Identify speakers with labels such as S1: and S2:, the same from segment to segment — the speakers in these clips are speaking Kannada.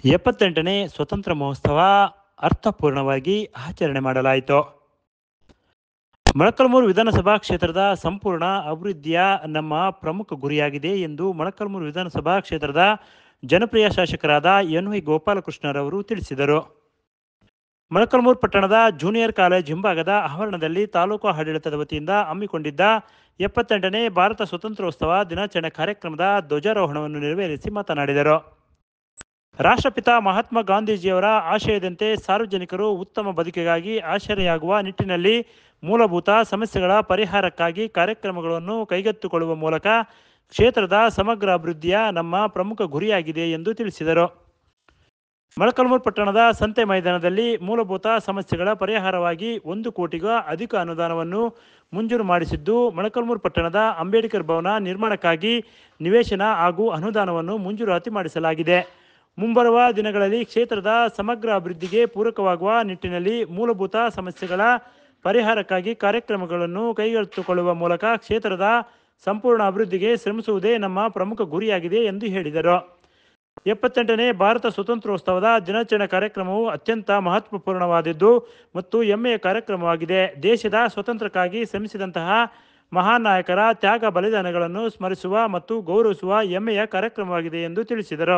S1: ಎಪ್ಪತ್ತೆಂಟನೇ ಸ್ವತಂತ್ರ ಮಹೋತ್ಸವ ಅರ್ಥಪೂರ್ಣವಾಗಿ ಆಚರಣೆ ಮಾಡಲಾಯಿತು ಮೊಳಕಲ್ಮೂರು ವಿಧಾನಸಭಾ ಕ್ಷೇತ್ರದ ಸಂಪೂರ್ಣ ಅಭಿವೃದ್ಧಿಯ ನಮ್ಮ ಪ್ರಮುಖ ಗುರಿಯಾಗಿದೆ ಎಂದು ಮೊಳಕಲ್ಮೂರು ವಿಧಾನಸಭಾ ಕ್ಷೇತ್ರದ ಜನಪ್ರಿಯ ಶಾಸಕರಾದ ಎನ್ ವೈ ಗೋಪಾಲಕೃಷ್ಣರವರು ತಿಳಿಸಿದರು ಮೊಳಕಲ್ಮೂರು ಪಟ್ಟಣದ ಜೂನಿಯರ್ ಕಾಲೇಜ್ ಹಿಂಭಾಗದ ಆವರಣದಲ್ಲಿ ತಾಲೂಕು ಆಡಳಿತದ ವತಿಯಿಂದ ಹಮ್ಮಿಕೊಂಡಿದ್ದ ಎಪ್ಪತ್ತೆಂಟನೇ ಭಾರತ ಸ್ವತಂತ್ರೋತ್ಸವ ದಿನಾಚರಣೆ ಕಾರ್ಯಕ್ರಮದ ಧ್ವಜಾರೋಹಣವನ್ನು ನೆರವೇರಿಸಿ ಮಾತನಾಡಿದರು ರಾಷ್ಟ್ರಪಿತ ಮಹಾತ್ಮ ಗಾಂಧೀಜಿಯವರ ಆಶಯದಂತೆ ಸಾರ್ವಜನಿಕರು ಉತ್ತಮ ಬದುಕಿಗಾಗಿ ಆಶ್ರಯಾಗುವ ನಿಟ್ಟಿನಲ್ಲಿ ಮೂಲಭೂತ ಸಮಸ್ಯೆಗಳ ಪರಿಹಾರಕ್ಕಾಗಿ ಕಾರ್ಯಕ್ರಮಗಳನ್ನು ಕೈಗೆತ್ತಿಕೊಳ್ಳುವ ಮೂಲಕ ಕ್ಷೇತ್ರದ ಸಮಗ್ರ ಅಭಿವೃದ್ಧಿಯ ನಮ್ಮ ಪ್ರಮುಖ ಗುರಿಯಾಗಿದೆ ಎಂದು ತಿಳಿಸಿದರು ಮೊಳಕಲ್ಮೂರು ಪಟ್ಟಣದ ಸಂತೆ ಮೈದಾನದಲ್ಲಿ ಮೂಲಭೂತ ಸಮಸ್ಯೆಗಳ ಪರಿಹಾರವಾಗಿ ಒಂದು ಕೋಟಿಗೂ ಅಧಿಕ ಅನುದಾನವನ್ನು ಮಂಜೂರು ಮಾಡಿಸಿದ್ದು ಮೊಳಕಲ್ಮೂರು ಪಟ್ಟಣದ ಅಂಬೇಡ್ಕರ್ ಭವನ ನಿರ್ಮಾಣಕ್ಕಾಗಿ ನಿವೇಶನ ಹಾಗೂ ಅನುದಾನವನ್ನು ಮಂಜೂರಾತಿ ಮಾಡಿಸಲಾಗಿದೆ ಮುಂಬರುವ ದಿನಗಳಲ್ಲಿ ಕ್ಷೇತ್ರದ ಸಮಗ್ರ ಅಭಿವೃದ್ಧಿಗೆ ಪೂರಕವಾಗುವ ನಿಟ್ಟಿನಲ್ಲಿ ಮೂಲಭೂತ ಸಮಸ್ಯೆಗಳ ಪರಿಹಾರಕ್ಕಾಗಿ ಕಾರ್ಯಕ್ರಮಗಳನ್ನು ಕೈಗೆತ್ತಿಕೊಳ್ಳುವ ಮೂಲಕ ಕ್ಷೇತ್ರದ ಸಂಪೂರ್ಣ ಅಭಿವೃದ್ಧಿಗೆ ಶ್ರಮಿಸುವುದೇ ನಮ್ಮ ಪ್ರಮುಖ ಗುರಿಯಾಗಿದೆ ಎಂದು ಹೇಳಿದರು ಎಪ್ಪತ್ತೆಂಟನೇ ಭಾರತ ಸ್ವತಂತ್ರೋತ್ಸವದ ದಿನಾಚರಣೆ ಕಾರ್ಯಕ್ರಮವು ಅತ್ಯಂತ ಮಹತ್ವಪೂರ್ಣವಾದದ್ದು ಮತ್ತು ಹೆಮ್ಮೆಯ ಕಾರ್ಯಕ್ರಮವಾಗಿದೆ ದೇಶದ ಸ್ವಾತಂತ್ರ್ಯಕ್ಕಾಗಿ ಶ್ರಮಿಸಿದಂತಹ ಮಹಾನ್ ನಾಯಕರ ತ್ಯಾಗ ಬಲಿದಾನಗಳನ್ನು ಸ್ಮರಿಸುವ ಮತ್ತು ಗೌರವಿಸುವ ಹೆಮ್ಮೆಯ ಕಾರ್ಯಕ್ರಮವಾಗಿದೆ ಎಂದು ತಿಳಿಸಿದರು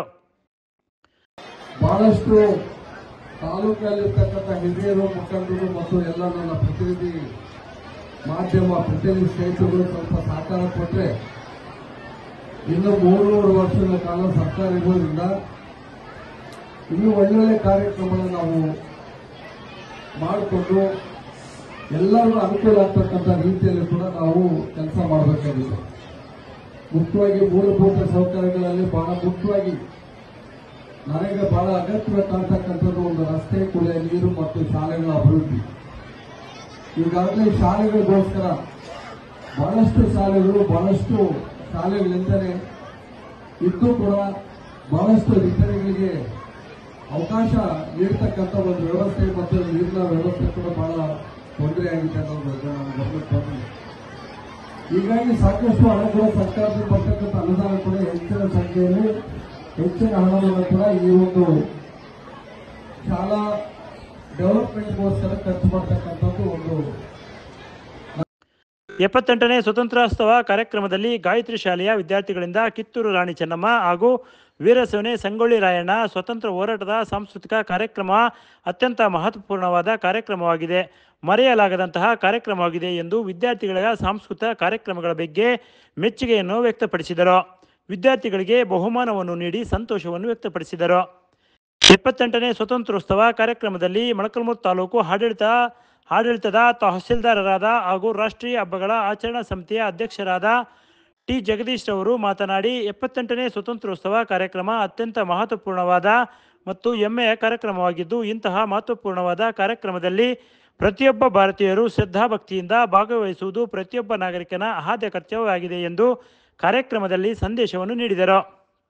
S2: ಬಹಳಷ್ಟು ತಾಲೂಕಲ್ಲಿರ್ತಕ್ಕಂಥ ಹಿರಿಯರು ಮುಖಂಡರು ಮತ್ತು ಎಲ್ಲ ನನ್ನ ಪ್ರತಿನಿಧಿ ಮಾಧ್ಯಮ ಪ್ರತಿನಿಧಿ ಸ್ನೇಹಿತರು ಸ್ವಲ್ಪ ಸಹಕಾರ ಕೊಟ್ಟರೆ ಇನ್ನು ಮೂರುವರೆ ವರ್ಷಗಳ ಕಾಲ ಸರ್ಕಾರ ಇರೋದ್ರಿಂದ ಇನ್ನೂ ಒಳ್ಳೊಳ್ಳೆ ಕಾರ್ಯಕ್ರಮಗಳನ್ನು ನಾವು ಮಾಡಿಕೊಂಡು ಎಲ್ಲರಿಗೂ ಅನುಕೂಲ ಆಗ್ತಕ್ಕಂಥ ರೀತಿಯಲ್ಲಿ ಕೂಡ ನಾವು ಕೆಲಸ ಮಾಡಬೇಕಾಗಿದೆ ಮುಖ್ಯವಾಗಿ ಮೂಲಭೂತ ಸೌಕರ್ಯಗಳಲ್ಲಿ ಬಹಳ ಮುಖ್ಯವಾಗಿ ನನಗೆ ಬಹಳ ಅಗತ್ಯ ಕಾಣ್ತಕ್ಕಂಥದ್ದು ಒಂದು ರಸ್ತೆ ಕುಡಿಯ ನೀರು ಮತ್ತು ಶಾಲೆಗಳ ಅಭಿವೃದ್ಧಿ ಈಗಾಗಲೇ ಶಾಲೆಗಳಿಗೋಸ್ಕರ ಬಹಳಷ್ಟು ಶಾಲೆಗಳು ಬಹಳಷ್ಟು ಶಾಲೆಗಳಿಂದಲೇ ಇದ್ದು ಕೂಡ ಬಹಳಷ್ಟು ವಿದ್ಯಾರ್ಥಿಗಳಿಗೆ ಅವಕಾಶ ನೀಡತಕ್ಕಂಥ ಒಂದು ವ್ಯವಸ್ಥೆ ಮತ್ತು ನೀರಿನ ವ್ಯವಸ್ಥೆ ಕೂಡ ಬಹಳ ತೊಂದರೆಯಾಗಿದೆ ಅನ್ನೋದು ನನ್ನ ಗಮನಕ್ಕೆ ಬಂದಿದೆ ಹೀಗಾಗಿ ಸಾಕಷ್ಟು ಹಣ ಕೂಡ ಸರ್ಕಾರದಿಂದ ಬರ್ತಕ್ಕಂಥ ಅನುದಾನ ಕೂಡ ಹೆಚ್ಚಿನ ಸಂಖ್ಯೆಯಲ್ಲಿ ಹೆಚ್ಚಿನ ಹಣವನ್ನು ಕೂಡ ಈ ಒಂದು ಶಾಲಾ ಡೆವಲಪ್ಮೆಂಟ್ಗೋಸ್ಕರ ಖರ್ಚು ಮಾಡ್ತಕ್ಕಂಥದ್ದು ಒಂದು
S1: ಎಪ್ಪತ್ತೆಂಟನೇ ಸ್ವತಂತ್ರೋತ್ಸವ ಕಾರ್ಯಕ್ರಮದಲ್ಲಿ ಗಾಯತ್ರಿ ಶಾಲೆಯ ವಿದ್ಯಾರ್ಥಿಗಳಿಂದ ಕಿತ್ತೂರು ರಾಣಿ ಚೆನ್ನಮ್ಮ ಹಾಗೂ ವೀರಸೇನೆ ಸಂಗೊಳ್ಳಿ ರಾಯಣ್ಣ ಸ್ವತಂತ್ರ ಹೋರಾಟದ ಸಾಂಸ್ಕೃತಿಕ ಕಾರ್ಯಕ್ರಮ ಅತ್ಯಂತ ಮಹತ್ವಪೂರ್ಣವಾದ ಕಾರ್ಯಕ್ರಮವಾಗಿದೆ ಮರೆಯಲಾಗದಂತಹ ಕಾರ್ಯಕ್ರಮವಾಗಿದೆ ಎಂದು ವಿದ್ಯಾರ್ಥಿಗಳ ಸಾಂಸ್ಕೃತಿಕ ಕಾರ್ಯಕ್ರಮಗಳ ಬಗ್ಗೆ ಮೆಚ್ಚುಗೆಯನ್ನು ವ್ಯಕ್ತಪಡಿಸಿದರು ವಿದ್ಯಾರ್ಥಿಗಳಿಗೆ ಬಹುಮಾನವನ್ನು ನೀಡಿ ಸಂತೋಷವನ್ನು ವ್ಯಕ್ತಪಡಿಸಿದರು ಎಪ್ಪತ್ತೆಂಟನೇ ಸ್ವತಂತ್ರೋತ್ಸವ ಕಾರ್ಯಕ್ರಮದಲ್ಲಿ ಮೊಳಕಲ್ಮೂರು ತಾಲೂಕು ಆಡಳಿತ ಆಡಳಿತದ ತಹಸೀಲ್ದಾರರಾದ ಹಾಗೂ ರಾಷ್ಟ್ರೀಯ ಹಬ್ಬಗಳ ಆಚರಣಾ ಸಮಿತಿಯ ಅಧ್ಯಕ್ಷರಾದ ಟಿ ಜಗದೀಶ್ ರವರು ಮಾತನಾಡಿ ಎಪ್ಪತ್ತೆಂಟನೇ ಸ್ವತಂತ್ರೋತ್ಸವ ಕಾರ್ಯಕ್ರಮ ಅತ್ಯಂತ ಮಹತ್ವಪೂರ್ಣವಾದ ಮತ್ತು ಹೆಮ್ಮೆಯ ಕಾರ್ಯಕ್ರಮವಾಗಿದ್ದು ಇಂತಹ ಮಹತ್ವಪೂರ್ಣವಾದ ಕಾರ್ಯಕ್ರಮದಲ್ಲಿ ಪ್ರತಿಯೊಬ್ಬ ಭಾರತೀಯರು ಶ್ರದ್ಧಾಭಕ್ತಿಯಿಂದ ಭಾಗವಹಿಸುವುದು ಪ್ರತಿಯೊಬ್ಬ ನಾಗರಿಕನ ಆದ್ಯ ಕರ್ತವ್ಯವಾಗಿದೆ ಎಂದು ಕಾರ್ಯಕ್ರಮದಲ್ಲಿ ಸಂದೇಶವನ್ನು ನೀಡಿದರು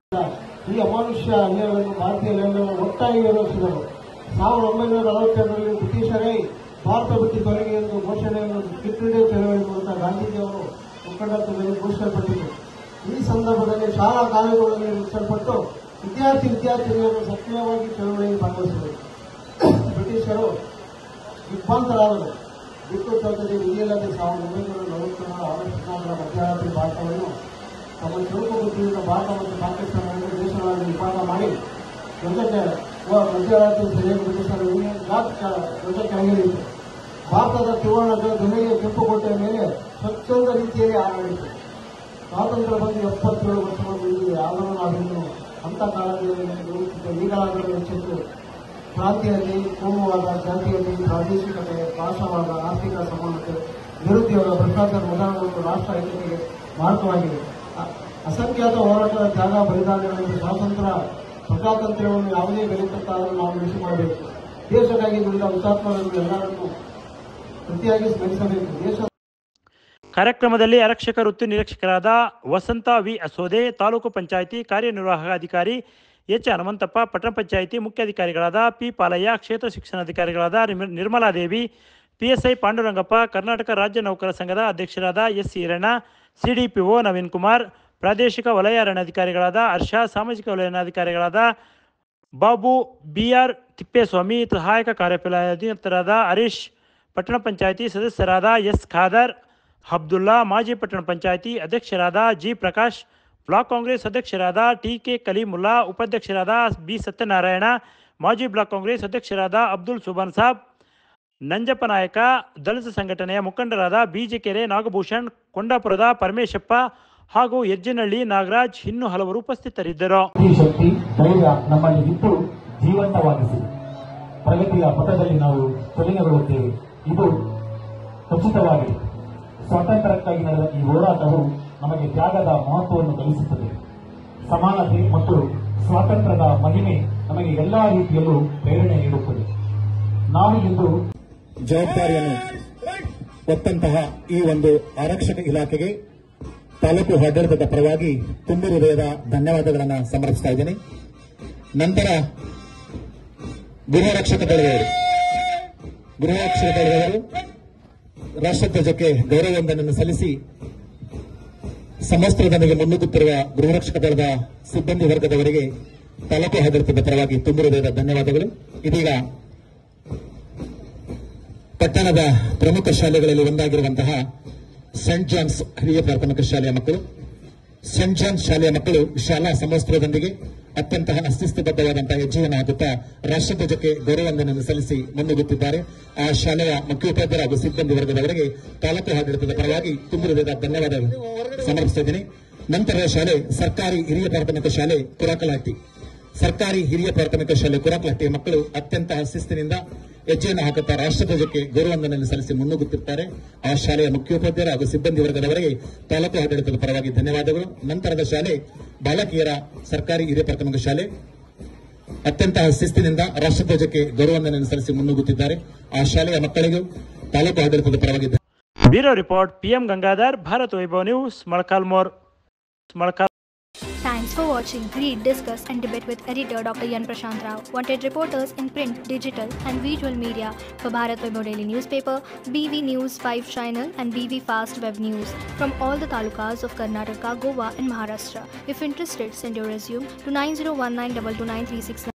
S3: ಈ ಅಮಾನುಷ್ಯ ಅನ್ಯಾಯವನ್ನು ಭಾರತೀಯ ನ್ಯಾಯವನ್ನು ಒಟ್ಟಾಗಿ ವಿರೋಧಿಸಿದರು ಸಾವಿರದ ಒಂಬೈನೂರ ನಲವತ್ತೆರಡರಲ್ಲಿ ಬ್ರಿಟಿಷರೇ ಭಾರತ ಬಿಟ್ಟು ತೊಲಗಿ ಎಂದು ಘೋಷಣೆಯನ್ನು ಕ್ವಿಟ್ ಇಂಡಿಯಾ ಚಳವಳಿ ಮೂಲಕ ಗಾಂಧೀಜಿಯವರು ಮುಖಂಡತ್ವದಲ್ಲಿ ಘೋಷಿಸಲ್ಪಟ್ಟಿತು ಈ ಸಂದರ್ಭದಲ್ಲಿ ಶಾಲಾ ಕಾಲೇಜುಗಳಲ್ಲಿ ರೂಪಿಸಲ್ಪಟ್ಟು ವಿದ್ಯಾರ್ಥಿ ವಿದ್ಯಾರ್ಥಿನಿಯರು ಸಕ್ರಿಯವಾಗಿ ಚಳವಳಿಯಲ್ಲಿ ಭಾಗವಹಿಸಿದರು ಬ್ರಿಟಿಷರು ದಿಗ್ಭ್ರಾಂತರಾದರು ಬಿಟ್ಟು ಚೌಕದಲ್ಲಿ ವಿಧಿಯಿಲ್ಲದೆ ಸಾವಿರದ ಒಂಬೈನೂರ ನಲವತ್ತೇಳರ ಆಗಸ್ಟ್ ಹದಿನಾಲ್ಕರ ಮಧ್ಯರಾತ್ರಿ ಭಾರತವನ್ನು ತಮ್ಮ ಚೌಕ ಬುದ್ಧಿಯಿಂದ ಭಾರತ ಮತ್ತು ಪಾಕಿಸ್ತಾನ ಎರಡು ದೇಶಗಳನ್ನು ವಿಭಾಗ ಮಾಡಿ ಧ್ವಜಕ್ಕೆ ವ- ಮಧ್ಯರಾತ್ರಿ ಸರಿಯಾಗಿ ಬ್ರಿಟಿಷರು ಯೂನಿಯನ್ ಜಾಕ್ ಕ- ಧ್ವಜ ಕೆಳಗಿಳಿಯಿತು ಭಾರತದ ತ್ರಿವರ್ಣ ಧ್ವಜ ಧ್ವನಿಗೆ ಕೆಂಪುಕೋಟೆಯ ಮೇಲೆ ಸ್ವಚ್ಛಂದ ರೀತಿಯಲ್ಲಿ ಆಡಳಿತು ಸ್ವಾತಂತ್ರ್ಯ ಬಂದು ಎಪ್ಪತ್ತೇಳು ವರ್ಷಗಳು ಮುಗಿದಿದೆ ಆದರೂ ನಾವಿನ್ನು ಅಂಥ ಕಾಲದಲ್ಲಿ ಇರುತ್ತಿದ್ದ ಈಗಲಾದರೂ ಹೆಚ್ಚೆಚ್ಚು ಕ್ರಾಂತಿಯಲ್ಲಿ ಕೋಮುವಾದ ಜಾತಿಯಲ್ಲಿ ಪ್ರಾದೇಶಿಕತೆ ಭಾಷಾವಾದ ಆರ್ಥಿಕ ಸಮಾನತೆ ನಿರುದ್ಯೋಗ ಭ್ರಷ್ಟಾಚಾರ ಮೊದಲಾದವು ರಾಷ್ಟ್ರ ಐಕ್ಯತೆಗೆ ಮಾರ್ಗವಾಗಿದೆ ಅ- ಅಸಂಖ್ಯಾತ ಹೋರಾಟದ ತ್ಯಾಗ ಬಲಿದಾನಗಳಿಂದ ಸ್ವಾತಂತ್ರ್ಯ ಪ್ರಜಾತಂತ್ರ್ಯವನ್ನು ಯಾವುದೇ ಬೆಲೆ ಕೊಟ್ಟಾದರೂ ನಾವು ಉಳಿಸಿ ಮಾಡಬೇಕು ದೇಶಕ್ಕಾಗಿ ದುಡಿದ ಹುತಾತ್ಮರನ್ನು ಎಲ್ಲರನ್ನೂ ಪ್ರತಿಯಾಗಿ ಸ್ಮರಿಸಬೇಕು ದೇಶ
S1: ಕಾರ್ಯಕ್ರಮದಲ್ಲಿ ಆರಕ್ಷಕ ವೃತ್ತಿ ನಿರೀಕ್ಷಕರಾದ ವಸಂತ ವಿ ಅಸೋದೆ ತಾಲೂಕು ಪಂಚಾಯಿತಿ ಕಾರ್ಯನಿರ್ವಾಹಕ ಅಧಿಕಾರಿ ಎಚ್ ಹನುಮಂತಪ್ಪ ಪಟ್ಟಣ ಪಂಚಾಯಿತಿ ಮುಖ್ಯಾಧಿಕಾರಿಗಳಾದ ಪಿ ಪಾಲಯ್ಯ ಕ್ಷೇತ್ರ ಶಿಕ್ಷಣಾಧಿಕಾರಿಗಳಾದ ನಿರ್ಮ- ನಿರ್ಮಲಾದೇವಿ ಪಿಎಸ್ಐ ಪಾಂಡುರಂಗಪ್ಪ ಕರ್ನಾಟಕ ರಾಜ್ಯ ನೌಕರ ಸಂಘದ ಅಧ್ಯಕ್ಷರಾದ ಎಸ್ ಈರಣ್ಣ ಸಿಡಿಪಿಒ ನವೀನ್ ಕುಮಾರ್ ಪ್ರಾದೇಶಿಕ ವಲಯ ಅರಣ್ಯಾಧಿಕಾರಿಗಳಾದ ಹರ್ಷ ಸಾಮಾಜಿಕ ವಲಯಾಧಿಕಾರಿಗಳಾದ ಬಾಬು ಬಿಆರ್ ತಿಪ್ಪೇಸ್ವಾಮಿ ಸಹಾಯಕ ಕಾರ್ಯಪಾಲಕರಾದ ಹರೀಶ್ ಪಟ್ಟಣ ಪಂಚಾಯಿತಿ ಸದಸ್ಯರಾದ ಎಸ್ ಖಾದರ್ ಅಬ್ದುಲ್ಲಾ ಮಾಜಿ ಪಟ್ಟಣ ಪಂಚಾಯಿತಿ ಅಧ್ಯಕ್ಷರಾದ ಜಿ ಪ್ರಕಾಶ್ ಬ್ಲಾಕ್ ಕಾಂಗ್ರೆಸ್ ಅಧ್ಯಕ್ಷರಾದ ಟಿ ಕೆ ಕಲೀಮುಲ್ಲಾ ಉಪಾಧ್ಯಕ್ಷರಾದ ಬಿ ಸತ್ಯನಾರಾಯಣ ಮಾಜಿ ಬ್ಲಾಕ್ ಕಾಂಗ್ರೆಸ್ ಅಧ್ಯಕ್ಷರಾದ ಅಬ್ದುಲ್ ಸುಬಾನ್ ಸಾಬ್ ನಂಜಪ್ಪ ನಾಯಕ ದಲಿತ ಸಂಘಟನೆಯ ಮುಖಂಡರಾದ ಬಿಜಿಕೆರೆ ನಾಗಭೂಷಣ್ ಕೊಂಡಾಪುರದ ಪರಮೇಶಪ್ಪ ಹಾಗೂ ಯಜ್ಜನಹಳ್ಳಿ ನಾಗರಾಜ್ ಇನ್ನೂ ಹಲವರು ಉಪಸ್ಥಿತರಿದ್ದರು
S4: ಈ ಶಕ್ತಿ ಧೈರ್ಯ ನಮ್ಮಲ್ಲಿ ಇದ್ದು ಜೀವಂತವಾಗಿಸಿ ಪ್ರಗತಿಯ ಪಥದಲ್ಲಿ ನಾವು ತೊಲಗಿಕೊಳ್ಳುತ್ತೇವೆ ಇದು ಖಚಿತವಾಗಿದೆ ಸ್ವಾತಂತ್ರ್ಯಕ್ಕಾಗಿ ನಡೆದ ಈ ಹೋರಾಟವು ನಮಗೆ ತ್ಯಾಗದ ಮಹತ್ವವನ್ನು ಕಲಿಸುತ್ತದೆ ಸಮಾನತೆ ಮತ್ತು ಸ್ವಾತಂತ್ರ್ಯದ ಮಹಿಮೆ ನಮಗೆ ಎಲ್ಲಾ ರೀತಿಯಲ್ಲೂ ಪ್ರೇರಣೆ ನೀಡುತ್ತದೆ ನಾವು ಇಂದು
S5: ಜವಾಬ್ದಾರಿಯನ್ನು ಹೊತ್ತಂತಹ ಈ ಒಂದು ಆರಕ್ಷಕ ಇಲಾಖೆಗೆ ತಾಲೂಕು ಆಡಳಿತದ ಪರವಾಗಿ ತುಂಬ ಹೃದಯದ ಧನ್ಯವಾದಗಳನ್ನು ಸಮರ್ಪಿಸ್ತಾ ಇದ್ದೇನೆ ನಂತರ ಗೃಹ ರಕ್ಷಕ ದಳದವರು ಗೃಹ ರಕ್ಷಕ ದಳದವರು ರಾಷ್ಟ್ರಧ್ವಜಕ್ಕೆ ಗೌರವವಂದನೆಯನ್ನು ಸಲ್ಲಿಸಿ ಸಮಸ್ತ್ರದೊಂದಿಗೆ ಮುನ್ನುಗ್ಗುತ್ತಿರುವ ಗೃಹ ರಕ್ಷಕ ದಳದ ಸಿಬ್ಬಂದಿ ವರ್ಗದವರಿಗೆ ತಾಲೂಕು ಆಡಳಿತದ ಪರವಾಗಿ ತುಂಬ ಹೃದಯದ ಧನ್ಯವಾದಗಳು ಇದೀಗ ಪಟ್ಟಣದ ಪ್ರಮುಖ ಶಾಲೆಗಳಲ್ಲಿ ಒಂದಾಗಿರುವಂತಹ ಸೆಂಟ್ ಜಾನ್ಸ್ ಹಿರಿಯ ಪ್ರಾಥಮಿಕ ಶಾಲೆಯ ಮಕ್ಕಳು ಸೆಂಟ್ ಜಾನ್ಸ್ ಶಾಲೆಯ ಮಕ್ಕಳು ಶಾಲಾ ಸಮವಸ್ತ್ರದೊಂದಿಗೆ ಅತ್ಯಂತ ಅಸ್ತಿತ್ವಬದ್ಧವಾದಂತಹ ಹೆಜ್ಜೆಯನ್ನು ಹಾಕುತ್ತಾ ರಾಷ್ಟ್ರಧ್ವಜಕ್ಕೆ ಗೌರವವಂದನೆಯನ್ನು ಸಲ್ಲಿಸಿ ಮುನ್ನುಗ್ಗುತ್ತಿದ್ದಾರೆ ಆ ಶಾಲೆಯ ಮುಖ್ಯೋಪಾಧ್ಯಾಯರು ಹಾಗೂ ಸಿಬ್ಬಂದಿ ವರ್ಗದವರಿಗೆ ತಾಲೂಕು ಆಡಳಿತದ ಪರವಾಗಿ ತುಂಬ ಹೃದಯದ ಧನ್ಯವಾದಗಳು ಸಮರ್ಪಿಸ್ತಾ ಇದ್ದೀನಿ ನಂತರ ಶಾಲೆ ಸರ್ಕಾರಿ ಹಿರಿಯ ಪ್ರಾಥಮಿಕ ಶಾಲೆ ಕುರಾಕಲಹಟ್ಟಿ ಸರ್ಕಾರಿ ಹಿರಿಯ ಪ್ರಾಥಮಿಕ ಶಾಲೆ ಕುರಾಕಲಹಟ್ಟಿಯ ಮಕ್ಕಳು ಅತ್ಯಂತ ಶಿಸ್ತಿನಿಂದ ಹೆಜ್ಜೆಯನ್ನು ಹಾಕುತ್ತಾ ರಾಷ್ಟ್ರಧ್ವಜಕ್ಕೆ ಗೌರವವಂದನೆಯನ್ನು ಸಲ್ಲಿಸಿ ಮುನ್ನುಗ್ಗುತ್ತಿರ್ತಾರೆ ಆ ಶಾಲೆಯ ಮುಖ್ಯೋಪಾಧ್ಯಾಯರು ಹಾಗೂ ಸಿಬ್ಬಂದಿ ವರ್ಗದವರಿಗೆ ತಾಲೂಕು ಆಡಳಿತದ ಪರವಾಗಿ ಧನ್ಯವಾದಗಳು ನಂತರದ ಶಾಲೆ ಬಾಲಕಿಯರ ಸರ್ಕಾರಿ ಹಿರಿಯ ಪ್ರಾಥಮಿಕ ಶಾಲೆ ಅತ್ಯಂತ ಶಿಸ್ತಿನಿಂದ ರಾಷ್ಟ್ರಧ್ವಜಕ್ಕೆ ಗೌರವವಂದನೆಯನ್ನು ಸಲ್ಲಿಸಿ ಮುನ್ನುಗ್ಗುತ್ತಿದ್ದಾರೆ ಆ ಶಾಲೆಯ ಮಕ್ಕಳಿಗೂ ತಾಲೂಕು ಆಡಳಿತದ ಪರವಾಗಿ
S1: bureau report PM Gangadhar Bharat Vaibhav news Molakalmuru Molakal
S6: Thanks for watching. Read, discuss, and debate with editor Dr. Yan Prashant Rao. Wanted reporters in print, digital, and visual media for Bharat Vaibhav Daily Newspaper, BV News 5 Channel, and BV Fast Web News from all the talukas of Karnataka, Goa, and Maharashtra. If interested, send your resume to 9019229369.